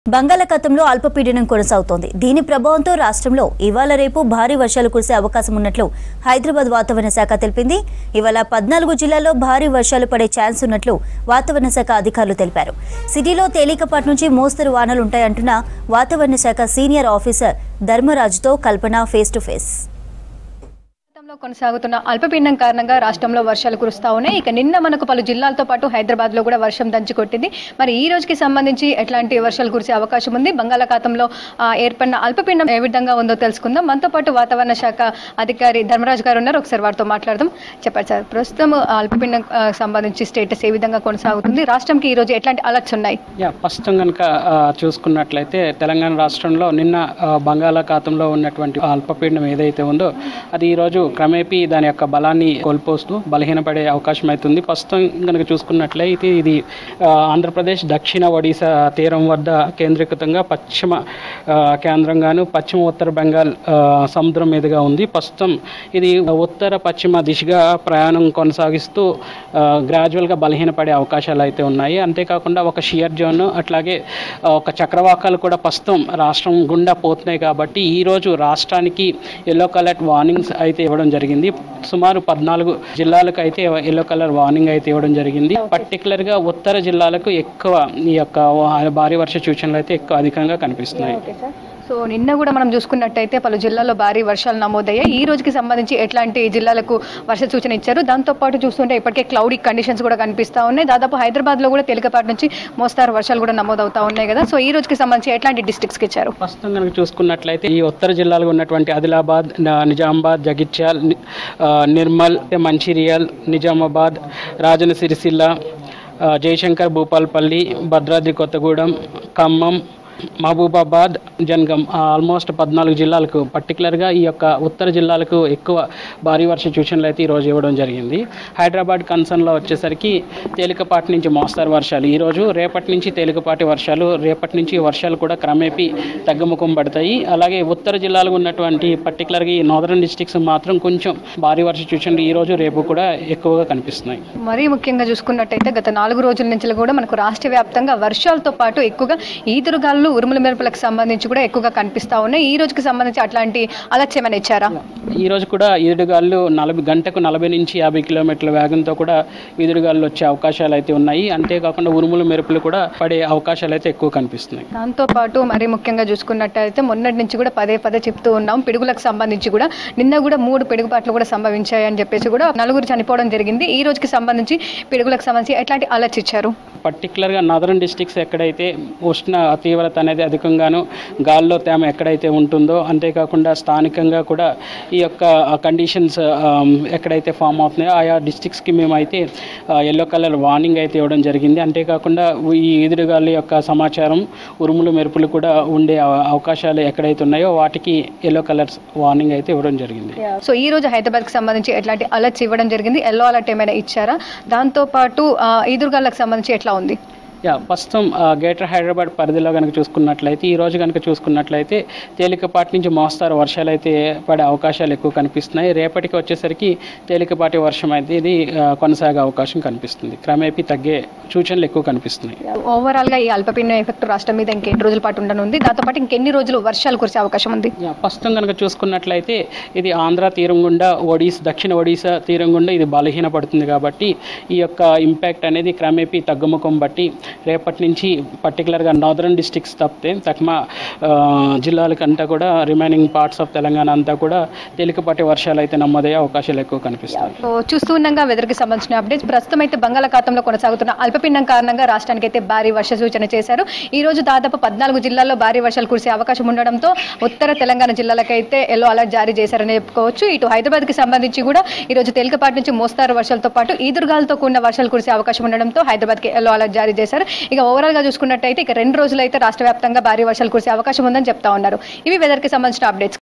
బంగాళాఖాతంలో అల్పపీడనం కొనసాగుతోంది దీని ప్రభావంతో రాష్ట్రంలో ఇవాళ రేపు భారీ వర్షాలు కురిసే అవకాశం ఉన్నట్లు హైదరాబాద్ వాతావరణ శాఖ తెలిపింది ఇవాళ పద్నాలుగు జిల్లాల్లో భారీ వర్షాలు పడే ఛాన్స్ ఉన్నట్లు వాతావరణ శాఖ అధికారులు తెలిపారు సిటీలో తేలికపాటి నుంచి మోస్తరు వానలు ఉంటాయంటున్న వాతావరణ శాఖ సీనియర్ ఆఫీసర్ ధర్మరాజుతో కల్పన ఫేస్ టు ఫేస్ రాష్ట్రంలో కొనసాగుతున్న అల్పపీడనం కారణంగా రాష్ట్రంలో వర్షాలు కురుస్తా ఉన్నాయి ఇక నిన్న మనకు పలు జిల్లాలతో పాటు హైదరాబాద్ లో కూడా వర్షం దంచి కొట్టింది మరి ఈ రోజుకి సంబంధించి ఎట్లాంటి వర్షాలు కురిసే అవకాశం ఉంది బంగాళాఖాతంలో ఆ, ఏర్పడిన అల్పపీడనం ఏ విధంగా ఉందో తెలుసుకుందాం మనతో పాటు వాతావరణ శాఖ అధికారి ధర్మరాజు గారు ఉన్నారు ఒకసారి వారితో మాట్లాడదాం చెప్పండి సార్ ప్రస్తుతం ఆ, అల్పపీడనం ఆ, సంబంధించి స్టేటస్ ఏ విధంగా కొనసాగుతుంది రాష్ట్రంకి ఈ రోజు ఎట్లాంటి అలర్ట్స్ ఉన్నాయి యా ప్రస్తుతం కనుక ఆ, చూసుకున్నట్లయితే తెలంగాణ రాష్ట్రంలో నిన్న ఆ, బంగాళాఖాతంలో ఉన్నటువంటి అల్పపీడనం ఏదైతే ఉందో అది ఈరోజు క్రమేపీ దాని యొక్క బలాన్ని కోల్పోస్తూ బలహీనపడే అవకాశం అవుతుంది ప్రస్తుతం కనుక చూసుకున్నట్లయితే ఇది ఆ, ఆంధ్రప్రదేశ్ దక్షిణ ఒడిశా తీరం వద్ద కేంద్రీకృతంగా పశ్చిమ ఆ, కేంద్రంగాను పశ్చిమ ఉత్తర బెంగాల్ ఆ, సముద్రం మీదుగా ఉంది ప్రస్తుతం ఇది ఉత్తర పశ్చిమ దిశగా ప్రయాణం కొనసాగిస్తూ ఆ, గ్రాడ్యువల్గా బలహీనపడే అవకాశాలు అయితే ఉన్నాయి అంతేకాకుండా ఒక షియర్ జోన్ అట్లాగే ఆ, ఒక చక్రవాకాలు కూడా ప్రస్తుతం రాష్ట్రం గుండా పోతున్నాయి కాబట్టి ఈరోజు రాష్ట్రానికి ఎల్లో కలర్ వార్నింగ్స్ అయితే ఇవ్వడం జరిగింది సుమారు పద్నాలుగు జిల్లాలకు అయితే ఎల్లో కలర్ వార్నింగ్ అయితే ఇవ్వడం జరిగింది పర్టికులర్గా ఉత్తర జిల్లాలకు ఎక్కువ ఈ యొక్క వా- భారీ వర్ష సూచనలు అయితే ఎక్కువ అధికంగా కనిపిస్తున్నాయి ఓకే సార్ సో నిన్న కూడా మనం చూసుకున్నట్టయితే పలు జిల్లాల్లో భారీ వర్షాలు నమోదయ్యాయి ఈ రోజుకి సంబంధించి ఎట్లాంటి జిల్లాలకు వర్ష సూచన ఇచ్చారు దాంతో పాటు చూస్తుంటే ఇప్పటికే క్లౌడీ కండిషన్స్ కూడా కనిపిస్తా ఉన్నాయి దాదాపు హైదరాబాద్ లో కూడా తేలికపాటి నుంచి మోస్తారు వర్షాలు కూడా నమోదవుతా ఉన్నాయి కదా సో ఈ రోజుకి సంబంధించి ఎట్లాంటి డిస్ట్రిక్ట్స్కి ఇచ్చారు ప్రస్తుతం కనుక చూసుకున్నట్లయితే ఈ ఉత్తర జిల్లాలో ఉన్నటువంటి ఆదిలాబాద్ న- నిజామాబాద్ జగిత్యాల్ ని- ఆ, నిర్మల్ మంచిర్యాల్ నిజామాబాద్ రాజన సిరిసిల్ల ఆ, జయశంకర్ భూపాల్పల్లి భద్రాద్రి కొత్తగూడెం ఖమ్మం మహబూబాబాద్ జనగం ఆ, ఆల్మోస్ట్ పద్నాలుగు జిల్లాలకు పర్టికులర్గా ఈ యొక్క ఉత్తర జిల్లాలకు ఎక్కువ భారీ వర్ష సూచనలు అయితే ఈరోజు ఇవ్వడం జరిగింది హైదరాబాద్ కన్సర్న్లో వచ్చేసరికి తేలికపాటి నుంచి మోస్తారు వర్షాలు ఈరోజు రేపటి నుంచి తేలికపాటి వర్షాలు రేపటి నుంచి వర్షాలు కూడా క్రమేపీ తగ్గుముఖం పడతాయి అలాగే ఉత్తర జిల్లాలో ఉన్నటువంటి పర్టికులర్గా ఈ నార్దర్న్ డిస్ట్రిక్ట్స్ మాత్రం కొంచెం భారీ వర్ష సూచనలు ఈ రోజు రేపు కూడా ఎక్కువగా కనిపిస్తున్నాయి మరీ ముఖ్యంగా చూసుకున్నట్టయితే గత నాలుగు రోజుల నుంచి కూడా మనకు రాష్ట్ర వ్యాప్తంగా వర్షాలతో పాటు ఎక్కువగా ఈదురుగాలు ఉరుముల మెరుపులకు సంబంధించి కూడా ఎక్కువగా కనిపిస్తా ఉన్నాయి ఈ రోజుకి సంబంధించి అట్లాంటి అలర్ట్స్ ఏమైనా ఇచ్చారా ఈ రోజు కూడా ఈదుడుగాళ్ళు నలభై గంటకు నలభై నుంచి యాభై కిలోమీటర్ల వేగంతో కూడా ఈదుడుగాళ్ళు వచ్చే అవకాశాలు అయితే ఉన్నాయి అంతేకాకుండా ఉరుములు మెరుపులు కూడా పడే అవకాశాలు అయితే ఎక్కువ కనిపిస్తున్నాయి దాంతో పాటు మరి ముఖ్యంగా చూసుకున్నట్టయితే మొన్నటి నుంచి కూడా పదే పదే చెప్తూ ఉన్నాం పిడుగులకు సంబంధించి కూడా నిన్న కూడా మూడు పిడుగుపాట్లు కూడా సంభవించాయి అని చెప్పేసి కూడా నలుగురు చనిపోవడం జరిగింది ఈ రోజుకి సంబంధించి పిడుగులకు సంబంధించి ఎట్లాంటి అలర్ట్స్ ఇచ్చారు పర్టికులర్గా నాదరన్ డిస్ట్రిక్ట్స్ ఎక్కడైతే ఉష్ణ తీవ్రత అనేది అధికంగాను గాల్లో తేమ ఎక్కడైతే ఉంటుందో అంతేకాకుండా స్థానికంగా కూడా ఈ యొక్క కండిషన్స్ ఎక్కడైతే ఫామ్ అవుతున్నాయో ఆయా డిస్ట్రిక్ట్స్కి మేమైతే ఎల్లో కలర్ వార్నింగ్ అయితే ఇవ్వడం జరిగింది అంతేకాకుండా ఈ ఎదురుగాళ్ళ యొక్క సమాచారం ఉరుములు మెరుపులు కూడా ఉండే అవ- అవకాశాలు ఎక్కడైతే ఉన్నాయో వాటికి ఎల్లో కలర్స్ వార్నింగ్ అయితే ఇవ్వడం జరిగింది సో ఈ రోజు హైదరాబాద్ కి సంబంధించి ఎట్లాంటి అలర్ట్స్ ఇవ్వడం జరిగింది ఎల్లో అలర్ట్ ఏమైనా ఇచ్చారా దాంతో పాటు ఆ, ఈదురుగాలకు సంబంధించి ఎట్లా ఉంది యా ప్రస్తుతం ఆ, గ్రేటర్ హైదరాబాద్ పరిధిలో కనుక చూసుకున్నట్లయితే ఈ రోజు కనుక చూసుకున్నట్లయితే తేలికపాటి నుంచి మోస్తారు వర్షాలు అయితే పడే అవకాశాలు ఎక్కువ కనిపిస్తున్నాయి రేపటికి వచ్చేసరికి తేలికపాటి వర్షం అయితే ఇది ఆ, కొనసాగే అవకాశం కనిపిస్తుంది క్రమేపీ తగ్గే సూచనలు ఎక్కువ కనిపిస్తున్నాయి ఓవరాల్ గా ఈ అల్పపీడనం ఎఫెక్ట్ రాష్ట్రం మీద ఇంకెన్ని రోజుల పాటు ఉండనుంది దాంతో పాటు ఇంకెన్ని రోజులు వర్షాలు కురిసే అవకాశం ఉంది యా, ప్రస్తుతం కనుక చూసుకున్నట్లయితే ఇది ఆంధ్ర తీరం గుండా ఒడిస్ దక్షిణ ఒడిశా తీరం గుండా ఇది బలహీనపడుతుంది కాబట్టి ఈ యొక్క ఇంపాక్ట్ అనేది క్రమేపీ తగ్గుముఖం బట్టి రేపటి నుంచి పర్టికులర్గా నార్దర్న్ డిస్ట్రిక్ట్స్ తప్పితే తక్మా జిల్లాలకంతా కూడా రిమైనింగ్ పార్ట్స్ ఆఫ్ తెలంగాణ అంతా కూడా తేలికపాటి వర్షాలు అయితే నమోదయ్యే అవకాశాలు ఎక్కువ కనిపిస్తాయి సో చూస్తూ ఉండగా వెదర్ కి సంబంధించిన అప్డేట్స్ ప్రస్తుతం అయితే బంగాళాఖాతంలో కొనసాగుతున్న అల్పపీడనం కారణంగా రాష్ట్రానికి అయితే భారీ వర్ష సూచన చేశారు ఈ రోజు దాదాపు పద్నాలుగు జిల్లాల్లో భారీ వర్షాలు కురిసే అవకాశం ఉండడంతో ఉత్తర తెలంగాణ జిల్లాలకైతే ఎల్లో అలర్ట్ జారీ చేశారని చెప్పుకోవచ్చు ఇటు హైదరాబాద్ కి సంబంధించి కూడా ఈ రోజు తేలికపాటి నుంచి మోస్తారు వర్షాలతో పాటు ఈదురుగాలతో కూడిన వర్షాలు కురిసే అవకాశం ఉండడంతో హైదరాబాద్ కి ఎల్లో అలర్ట్ జారీ చేశారు ఇక ఓవరాల్ గా చూసుకున్నట్టయితే ఇక రెండు రోజులు అయితే రాష్ట్ర వ్యాప్తంగా భారీ వర్షాలు కురిసే అవకాశం ఉందని చెప్తా ఉన్నారు ఇవి వెదర్ కి సంబంధించిన అప్డేట్స్